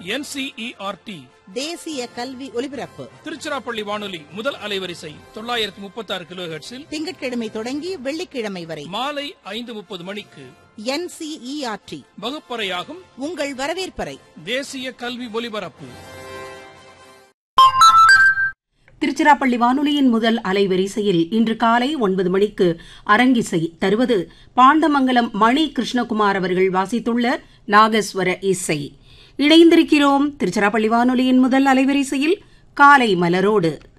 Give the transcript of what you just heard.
NCERT தேசிய கல்வி ஒலிபரப்பு திருச்சிராப்பள்ளி வானொலி முதல் அலைவரிசை தொள்ளாயிரத்தி முப்பத்தி ஆறு கிலோ திங்கட்கிழமை தொடங்கி வெள்ளிக்கிழமை வரை மாலை ஐந்து முப்பது மணிக்கு என்சிஇஆர்டி வகுப்பறையாகும் உங்கள் வரவேற்பறை தேசிய கல்வி ஒலிபரப்பு திருச்சிராப்பள்ளி வானொலியின் முதல் அலைவரிசையில் இன்று காலை ஒன்பது மணிக்கு அரங்கிசை தருவது பாண்டமங்கலம் மணி கிருஷ்ணகுமார் அவர்கள் வாசித்துள்ள நாகஸ்வர இசை இணைந்திருக்கிறோம் திருச்சிராப்பள்ளி வானொலியின் முதல் அலைவரிசையில் காலை மலரோடு